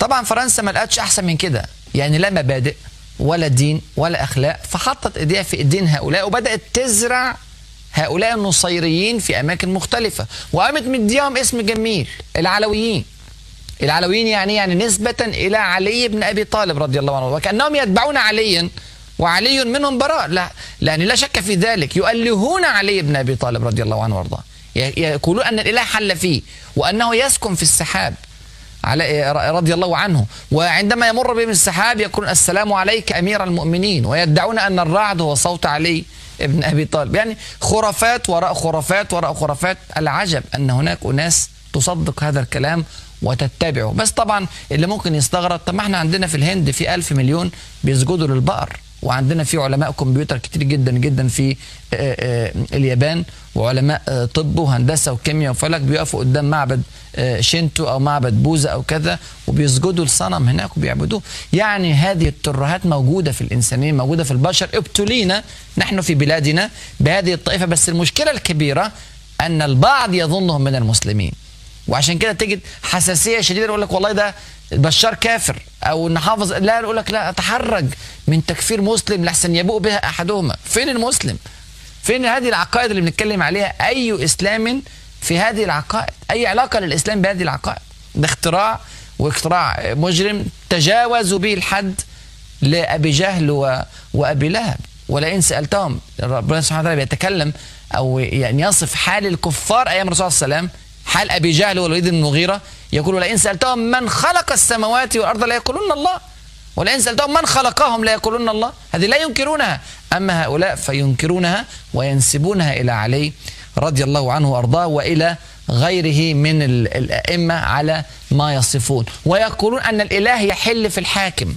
طبعا فرنسا ما لقتش احسن من كده يعني لا مبادئ ولا دين ولا اخلاق فحطت ايديها في ايدين هؤلاء وبدات تزرع هؤلاء النصيريين في اماكن مختلفه وقامت مديهم اسم جميل العلويين العلويين يعني يعني نسبة إلى علي بن أبي طالب رضي الله عنه وكأنهم يتبعون عليا وعلي منهم براء لا لأن لا شك في ذلك يؤلهون علي بن أبي طالب رضي الله عنه وارضاه يقولون أن الإله حل فيه وأنه يسكن في السحاب على رضي الله عنه وعندما يمر بهم السحاب يقول السلام عليك أمير المؤمنين ويدعون أن الرعد هو صوت علي ابن أبي طالب يعني خرافات وراء خرافات وراء خرافات العجب أن هناك أناس تصدق هذا الكلام وتتبعه بس طبعا اللي ممكن يستغرب طب ما احنا عندنا في الهند في ألف مليون بيسجدوا للبقر وعندنا في علماء كمبيوتر كتير جدا جدا في آه، آه، اليابان وعلماء آه، طب وهندسه وكيمياء وفلك بيقفوا قدام معبد شينتو او معبد بوذا او كذا وبيسجدوا لصنم هناك وبيعبدوه يعني هذه الترهات موجوده في الانسانيه موجوده في البشر ابتلينا نحن في بلادنا بهذه الطائفه بس المشكله الكبيره ان البعض يظنهم من المسلمين وعشان كده تجد حساسيه شديده يقول لك والله ده بشار كافر او نحافظ لا يقول لك لا اتحرج من تكفير مسلم لحسن يبوء بها احدهما فين المسلم فين هذه العقائد اللي بنتكلم عليها اي اسلام في هذه العقائد اي علاقه للاسلام بهذه العقائد ده اختراع واختراع مجرم تجاوزوا به الحد لابي جهل و... وابي لهب ولئن سالتهم ربنا سبحانه وتعالى بيتكلم او يعني يصف حال الكفار ايام الرسول صلى الله عليه وسلم حال ابي جهل والوليد بن المغيره يقول لئن سالتهم من خلق السماوات والارض لا يقولون الله ولئن سالتهم من خلقهم لا يقولون الله هذه لا ينكرونها اما هؤلاء فينكرونها وينسبونها الى علي رضي الله عنه وارضاه والى غيره من الائمه على ما يصفون ويقولون ان الاله يحل في الحاكم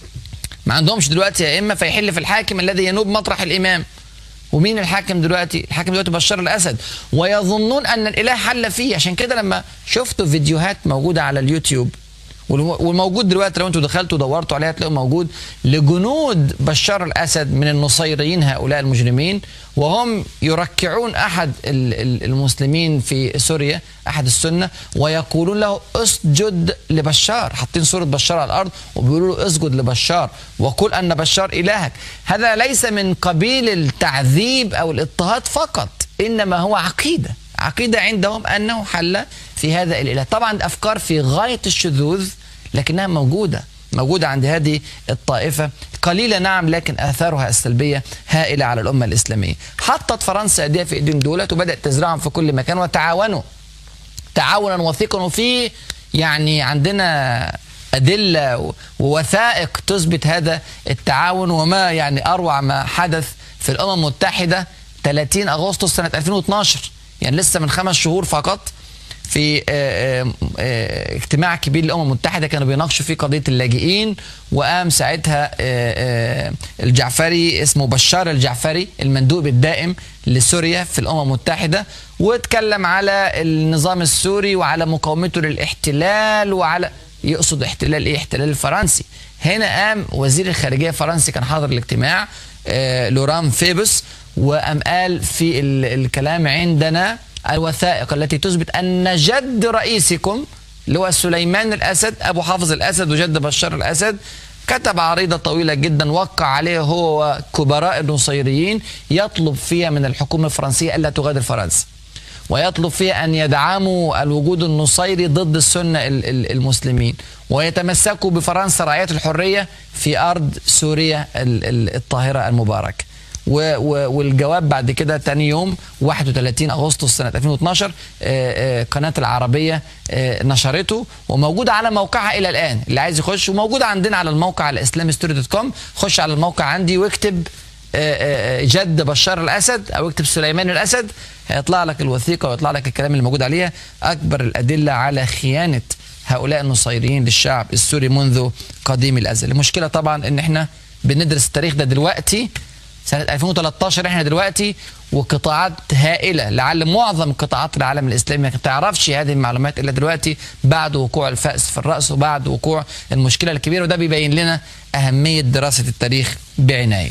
ما عندهمش دلوقتي ائمه فيحل في الحاكم الذي ينوب مطرح الامام ومين الحاكم دلوقتي الحاكم دلوقتي بشار الاسد ويظنون ان الاله حل فيه عشان كده لما شفتوا فيديوهات موجوده على اليوتيوب والموجود دلوقتي لو انتوا دخلتوا ودورتوا عليها هتلاقوا موجود لجنود بشار الاسد من النصيريين هؤلاء المجرمين وهم يركعون احد المسلمين في سوريا احد السنه ويقولون له اسجد لبشار حاطين صوره بشار على الارض وبيقولوا له اسجد لبشار وقل ان بشار الهك هذا ليس من قبيل التعذيب او الاضطهاد فقط انما هو عقيده عقيده عندهم انه حل في هذا الاله طبعا افكار في غايه الشذوذ لكنها موجوده موجودة عند هذه الطائفة قليلة نعم لكن آثارها السلبية هائلة على الأمة الإسلامية حطت فرنسا أيديها في أيدين دولت وبدأت تزرعهم في كل مكان وتعاونوا تعاونا وثيقا وفي يعني عندنا أدلة ووثائق تثبت هذا التعاون وما يعني أروع ما حدث في الأمم المتحدة 30 أغسطس سنة 2012 يعني لسه من خمس شهور فقط في آه، آه، آه، اجتماع كبير للامم المتحده كانوا بيناقشوا فيه قضيه اللاجئين وقام ساعتها الجعفري اسمه بشار الجعفري المندوب الدائم لسوريا في الامم المتحده واتكلم على النظام السوري وعلى مقاومته للاحتلال وعلى يقصد احتلال ايه احتلال الفرنسي هنا قام وزير الخارجيه الفرنسي كان حاضر الاجتماع لوران فيبس وقام قال في الكلام عندنا الوثائق التي تثبت أن جد رئيسكم اللي هو سليمان الأسد أبو حافظ الأسد وجد بشار الأسد كتب عريضة طويلة جدا وقع عليه هو وكبراء النصيريين يطلب فيها من الحكومة الفرنسية ألا تغادر فرنسا ويطلب فيها أن يدعموا الوجود النصيري ضد السنة المسلمين ويتمسكوا بفرنسا رعاية الحرية في أرض سوريا الطاهرة المباركة والجواب بعد كده تاني يوم 31 اغسطس سنه 2012 آه، آه، قناه العربيه آه، نشرته وموجود على موقعها الى الان اللي عايز يخش وموجود عندنا على الموقع الاسلامي ستوري دوت كوم خش على الموقع عندي واكتب جد بشار الاسد او اكتب سليمان الاسد هيطلع لك الوثيقه ويطلع لك الكلام اللي موجود عليها اكبر الادله على خيانه هؤلاء النصيريين للشعب السوري منذ قديم الازل المشكله طبعا ان احنا بندرس التاريخ ده دلوقتي سنة 2013 احنا دلوقتي وقطاعات هائلة لعل معظم قطاعات العالم الإسلامي ما تعرفش هذه المعلومات إلا دلوقتي بعد وقوع الفأس في الرأس وبعد وقوع المشكلة الكبيرة وده بيبين لنا أهمية دراسة التاريخ بعناية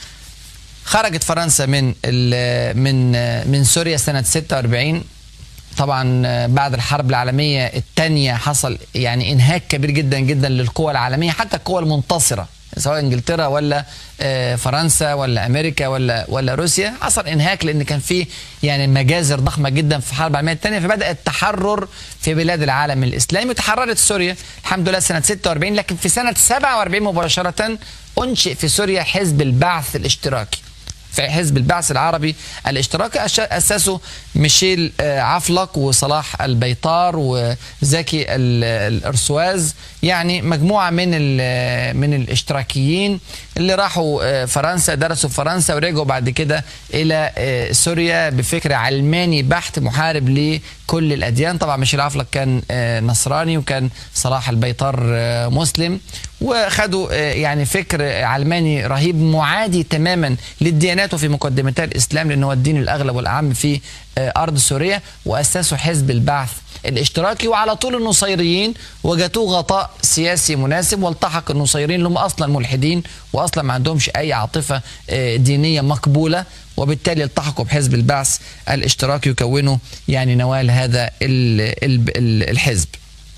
خرجت فرنسا من من من سوريا سنة 46 طبعا بعد الحرب العالمية الثانية حصل يعني انهاك كبير جدا جدا للقوى العالمية حتى القوى المنتصرة سواء انجلترا ولا آه، فرنسا ولا امريكا ولا ولا روسيا حصل انهاك لان كان في يعني مجازر ضخمه جدا في الحرب العالميه الثانيه فبدا التحرر في بلاد العالم الاسلامي وتحررت سوريا الحمد لله سنه 46 لكن في سنه 47 مباشره انشئ في سوريا حزب البعث الاشتراكي في حزب البعث العربي الاشتراكي أش- أسسه ميشيل آه، عفلق وصلاح البيطار وزكي ال- الأرسواز يعني مجموعة من ال- من الاشتراكيين اللي راحوا آه، فرنسا درسوا في فرنسا ورجعوا بعد كده إلى آه، سوريا بفكر علماني بحت محارب لكل الأديان طبعا ميشيل عفلق كان آه، نصراني وكان صلاح البيطار آه، مسلم وخدوا آه، يعني فكر علماني رهيب معادي تماما للديانات وفي مقدمتها الاسلام لان هو الدين الاغلب والاعم في آه، ارض سوريا واسسوا حزب البعث الاشتراكي وعلى طول النصيريين وجدوه غطاء سياسي مناسب والتحق النصيريين اللي هم اصلا ملحدين واصلا ما عندهمش اي عاطفه آه، دينيه مقبوله وبالتالي التحقوا بحزب البعث الاشتراكي يكونوا يعني نوال هذا ال- ال- ال- الحزب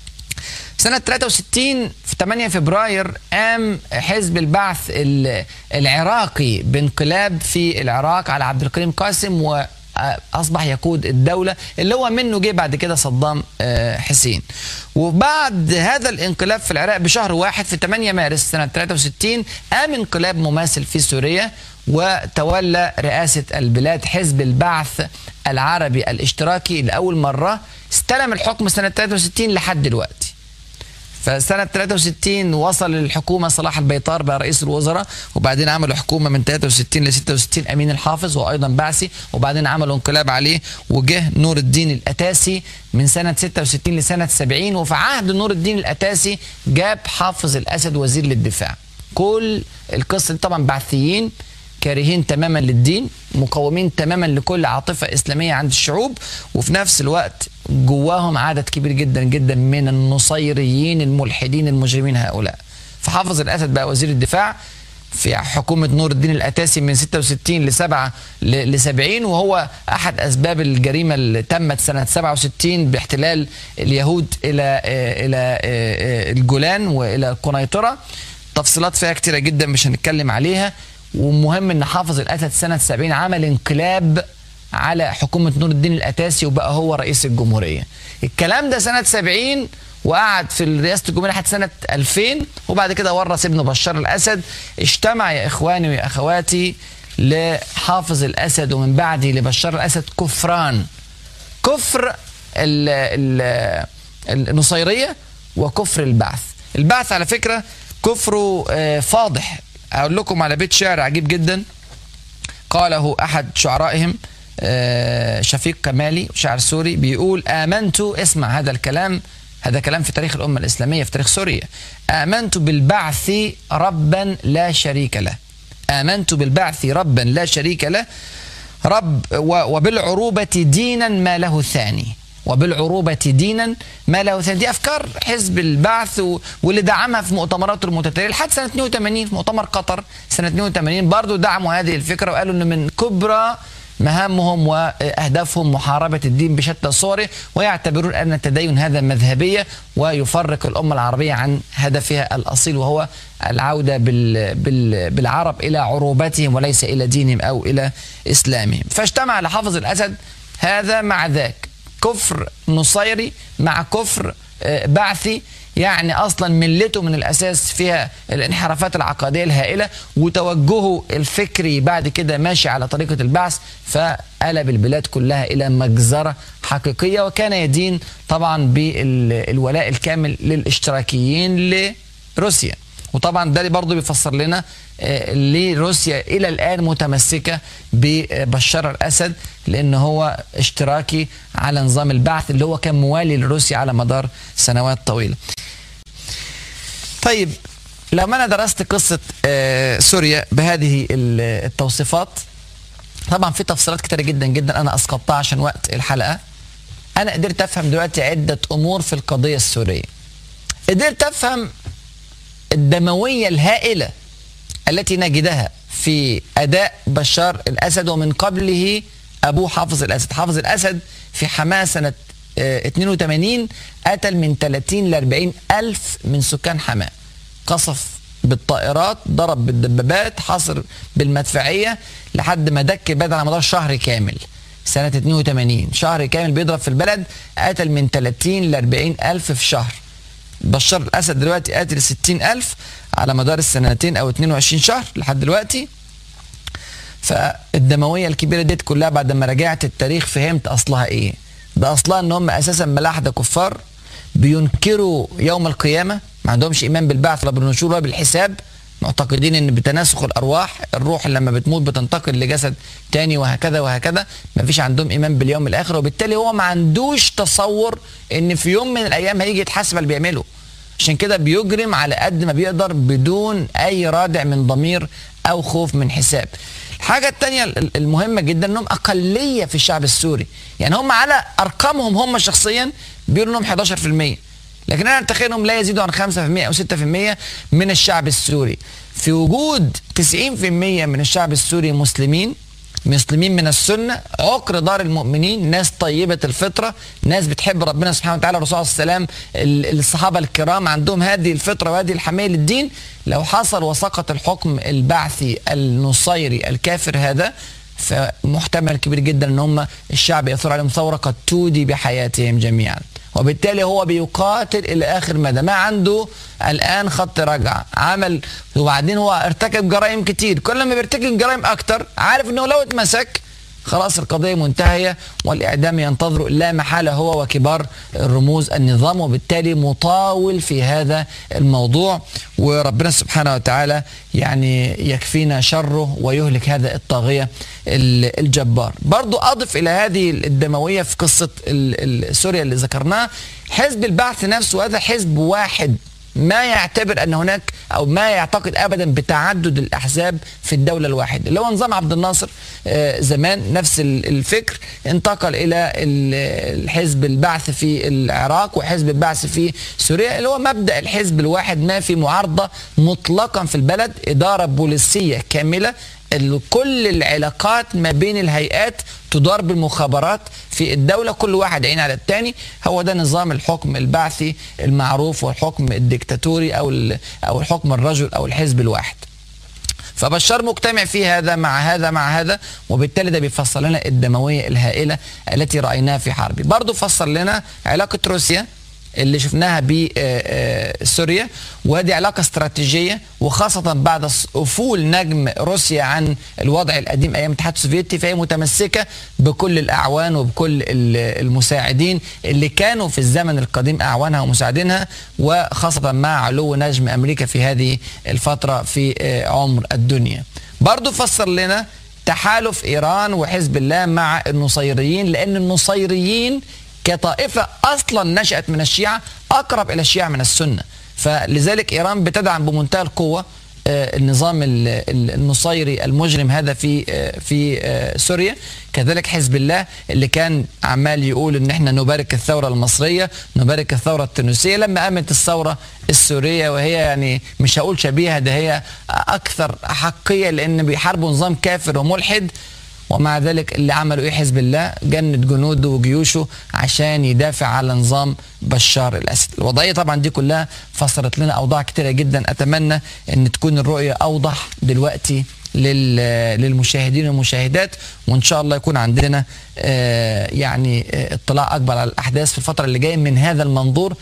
سنة 63 في 8 فبراير قام حزب البعث ال- العراقي بانقلاب في العراق على عبد الكريم قاسم وأصبح يقود الدولة اللي هو منه جه بعد كده صدام آه، حسين وبعد هذا الانقلاب في العراق بشهر واحد في 8 مارس سنة 63 قام انقلاب مماثل في سوريا وتولى رئاسة البلاد حزب البعث العربي الاشتراكي لأول مرة استلم الحكم سنة 63 لحد دلوقتي فسنة 63 وصل الحكومة صلاح البيطار بقى رئيس الوزراء وبعدين عملوا حكومة من 63 ل 66 أمين الحافظ وهو أيضا بعثي وبعدين عملوا انقلاب عليه وجه نور الدين الأتاسي من سنة 66 لسنة 70 وفي عهد نور الدين الأتاسي جاب حافظ الأسد وزير للدفاع كل القصة دي طبعا بعثيين كارهين تماما للدين مقاومين تماما لكل عاطفة إسلامية عند الشعوب وفي نفس الوقت جواهم عدد كبير جدا جدا من النصيريين الملحدين المجرمين هؤلاء فحافظ الأسد بقى وزير الدفاع في حكومة نور الدين الأتاسي من 66 ل 7 ل 70 وهو أحد أسباب الجريمة اللي تمت سنة 67 باحتلال اليهود إلى إلى الجولان وإلى القنيطرة تفصيلات فيها كتيرة جدا مش هنتكلم عليها ومهم ان حافظ الاسد سنه 70 عمل انقلاب على حكومه نور الدين الاتاسي وبقى هو رئيس الجمهوريه. الكلام ده سنه 70 وقعد في رئاسه الجمهوريه لحد سنه 2000 وبعد كده ورث ابنه بشار الاسد اجتمع يا اخواني ويا اخواتي لحافظ الاسد ومن بعده لبشار الاسد كفران. كفر ال ال النصيريه وكفر البعث. البعث على فكره كفره آه، فاضح اقول لكم على بيت شعر عجيب جدا قاله احد شعرائهم آه، شفيق كمالي شاعر سوري بيقول امنت اسمع هذا الكلام هذا كلام في تاريخ الامه الاسلاميه في تاريخ سوريا امنت بالبعث ربا لا شريك له امنت بالبعث ربا لا شريك له رب و- وبالعروبه دينا ما له ثاني وبالعروبة دينا ما له ثاني دي أفكار حزب البعث و- واللي دعمها في مؤتمراته المتتالية لحد سنة 82 في مؤتمر قطر سنة 82 برضو دعموا هذه الفكرة وقالوا أن من كبرى مهامهم وأهدافهم محاربة الدين بشتى صوره ويعتبرون أن التدين هذا مذهبية ويفرق الأمة العربية عن هدفها الأصيل وهو العودة بال بال بالعرب إلى عروبتهم وليس إلى دينهم أو إلى إسلامهم فاجتمع لحافظ الأسد هذا مع ذاك كفر نصيري مع كفر آه، بعثي يعني اصلا ملته من الاساس فيها الانحرافات العقديه الهائله وتوجهه الفكري بعد كده ماشي على طريقه البعث فقلب البلاد كلها الى مجزره حقيقيه وكان يدين طبعا بالولاء الكامل للاشتراكيين لروسيا وطبعا ده برضه بيفسر لنا آه، ليه روسيا الى الان متمسكه ببشار الاسد لان هو اشتراكي على نظام البعث اللي هو كان موالي لروسيا على مدار سنوات طويله. طيب لما انا درست قصه آه، سوريا بهذه ال- التوصيفات طبعا في تفصيلات كتيره جدا جدا انا اسقطتها عشان وقت الحلقه انا قدرت افهم دلوقتي عده امور في القضيه السوريه. قدرت افهم الدمويه الهائله التي نجدها في اداء بشار الاسد ومن قبله ابوه حافظ الاسد حافظ الاسد في حماه سنه آه، 82 قتل من 30 ل 40 الف من سكان حماه قصف بالطائرات ضرب بالدبابات حصر بالمدفعيه لحد ما دك البلد على مدار شهر كامل سنه 82 شهر كامل بيضرب في البلد قتل من 30 ل 40 الف في شهر بشار الاسد دلوقتي قاتل 60 الف على مدار السنتين او 22 شهر لحد دلوقتي فالدمويه الكبيره ديت كلها بعد ما راجعت التاريخ فهمت اصلها ايه ده اصلها ان هم اساسا ملاحده كفار بينكروا يوم القيامه ما عندهمش ايمان بالبعث ولا بالنشور ولا بالحساب معتقدين ان بتناسخ الارواح الروح لما بتموت بتنتقل لجسد تاني وهكذا وهكذا ما فيش عندهم ايمان باليوم الاخر وبالتالي هو ما عندوش تصور ان في يوم من الايام هيجي يتحاسب على اللي بيعمله عشان كده بيجرم على قد ما بيقدر بدون اي رادع من ضمير او خوف من حساب الحاجة التانية ال- المهمة جدا انهم اقلية في الشعب السوري يعني هم على ارقامهم هم شخصيا بيقولوا انهم 11% لكن انا اتخيل انهم لا يزيدوا عن 5% او 6% من الشعب السوري في وجود 90% من الشعب السوري مسلمين مسلمين من السنة عقر دار المؤمنين ناس طيبة الفطرة ناس بتحب ربنا سبحانه وتعالى الرسول صلى الله عليه وسلم ال- الصحابة الكرام عندهم هذه الفطرة وهذه الحمية للدين لو حصل وسقط الحكم البعثي النصيري الكافر هذا فمحتمل كبير جدا ان هم الشعب يثور عليهم ثورة قد تودي بحياتهم جميعا وبالتالي هو بيقاتل الى اخر مدى ما عنده الان خط رجعه عمل وبعدين هو ارتكب جرائم كتير كل ما بيرتكب جرائم اكتر عارف انه لو اتمسك خلاص القضية منتهية والإعدام ينتظر لا محالة هو وكبار الرموز النظام وبالتالي مطاول في هذا الموضوع وربنا سبحانه وتعالى يعني يكفينا شره ويهلك هذا الطاغية ال- الجبار برضو أضف إلى هذه الدموية في قصة ال- ال- سوريا اللي ذكرناها حزب البعث نفسه هذا حزب واحد ما يعتبر ان هناك او ما يعتقد ابدا بتعدد الاحزاب في الدوله الواحده اللي هو نظام عبد الناصر آه، زمان نفس ال- الفكر انتقل الى ال- الحزب البعث في العراق وحزب البعث في سوريا اللي هو مبدا الحزب الواحد ما في معارضه مطلقا في البلد اداره بوليسيه كامله ال- كل العلاقات ما بين الهيئات تدار بالمخابرات في الدولة كل واحد عين على الثاني هو ده نظام الحكم البعثي المعروف والحكم الديكتاتوري أو ال- أو الحكم الرجل أو الحزب الواحد فبشار مجتمع في هذا مع هذا مع هذا وبالتالي ده بيفسر لنا الدموية الهائلة التي رأيناها في حرب برضو فسر لنا علاقة روسيا اللي شفناها بسوريا وهذه علاقة استراتيجية وخاصة بعد أفول نجم روسيا عن الوضع القديم أيام الاتحاد السوفيتي فهي متمسكة بكل الأعوان وبكل ال- المساعدين اللي كانوا في الزمن القديم أعوانها ومساعدينها وخاصة مع علو نجم أمريكا في هذه الفترة في آه، عمر الدنيا برضو فسر لنا تحالف إيران وحزب الله مع النصيريين لأن النصيريين كطائفة أصلا نشأت من الشيعة أقرب إلى الشيعة من السنة فلذلك إيران بتدعم بمنتهى القوة آه، النظام ال- ال- النصيري المجرم هذا في آه، في آه، سوريا كذلك حزب الله اللي كان عمال يقول ان احنا نبارك الثوره المصريه نبارك الثوره التونسيه لما قامت الثوره السوريه وهي يعني مش هقول شبيهه ده هي اكثر احقيه لان بيحاربوا نظام كافر وملحد ومع ذلك اللي عملوا ايه حزب الله جند جنوده وجيوشه عشان يدافع على نظام بشار الاسد الوضعيه طبعا دي كلها فسرت لنا اوضاع كتيره جدا اتمنى ان تكون الرؤيه اوضح دلوقتي لل- للمشاهدين والمشاهدات وان شاء الله يكون عندنا آه، يعني آه، اطلاع اكبر على الاحداث في الفتره اللي جايه من هذا المنظور